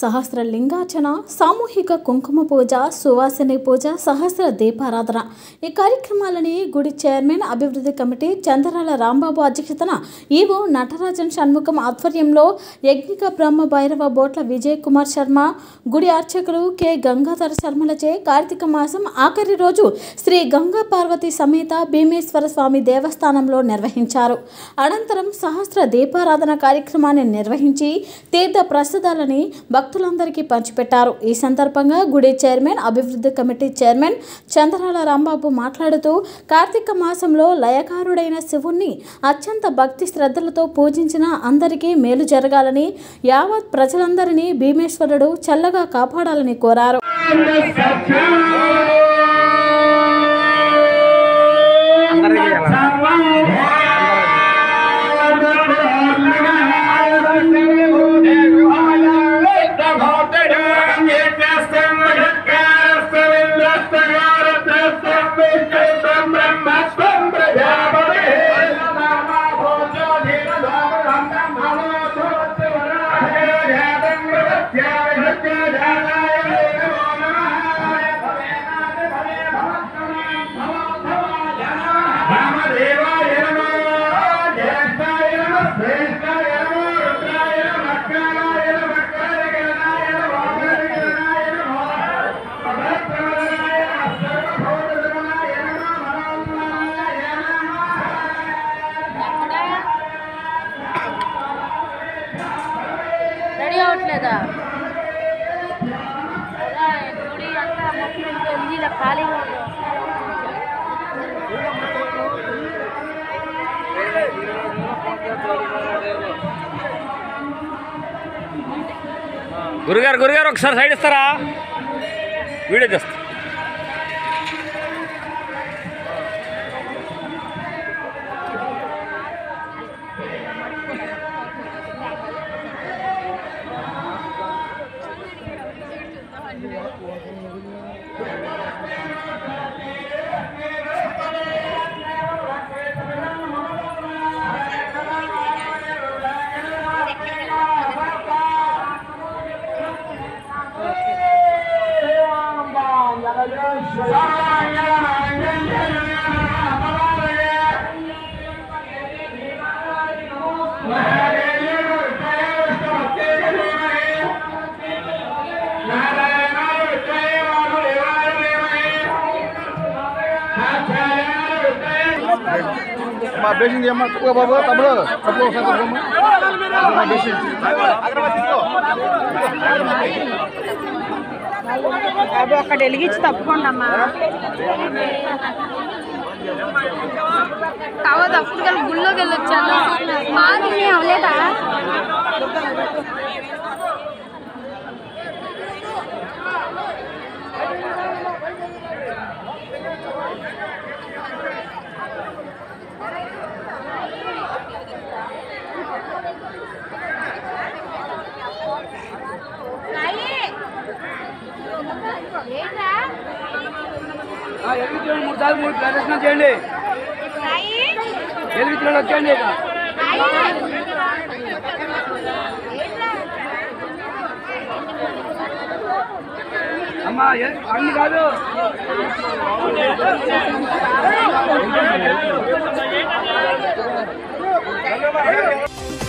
సహస్ర లింగార్చన సామూహిక కుంకుమ పూజ సువాసిని పూజ సహస్ర దీపారాధన ఈ కార్యక్రమాలని గుడి చైర్మన్ అభివృద్ధి కమిటీ చంద్రాల రాంబాబు అధ్యక్షతన ఈవో నటరాజన్ షణ్ముఖం ఆధ్వర్యంలో యజ్ఞిక బ్రహ్మ భైరవ బోట్ల విజయ్ కుమార్ శర్మ గుడి అర్చకులు కె గంగాధర శర్మలచే కార్తీక మాసం ఆఖరి రోజు శ్రీ గంగా పార్వతి సమేత భీమేశ్వర స్వామి దేవస్థానంలో నిర్వహించారు అనంతరం సహస్ర దీపారాధన కార్యక్రమాన్ని నిర్వహించి తీర్థ ప్రసాదాలని భక్తులందరికీ పంచిపెట్టారు ఈ సందర్భంగా గుడి చైర్మన్ అభివృద్ధి కమిటీ చైర్మన్ చంద్రాల రాంబాబు మాట్లాడుతూ కార్తీక మాసంలో లయకారుడైన శివుణ్ణి అత్యంత భక్తి శ్రద్ధలతో పూజించిన అందరికీ మేలు జరగాలని యావత్ ప్రజలందరినీ భీమేశ్వరుడు చల్లగా కాపాడాలని కోరారు రెడీ అవ్వట్లేదా అదా, గుడి అంతా మొత్తం ఉంది, ఇలా ఖాళీగా ఉంది. గురుగారు గురుగారు ఒకసారి సైడ్ ఇస్తారా వీడియో చేస్తా మా బేసింగ్ ఏమన్నా తక్కువ బాబు తమ్ముడు తక్కువ ఒకసారి తక్కువమ్మా. ఇది మా బేసింగ్ బాబు ఒక్కటి వెలిగించి తప్పుకోండి అమ్మా కావద్దు అప్పుడు కలిసి గుళ్ళోకి వెళ్ళొచ్చాను మార్నింగ్ అవ్వలేదా ఏంటా ఎలిగించండి మూడు సార్లు మూడు ప్రదర్శన చేయండి ఎలిగించండి వచ్చేయండి ఇక. అమ్మా ఎ- అన్ని కాదు రాయి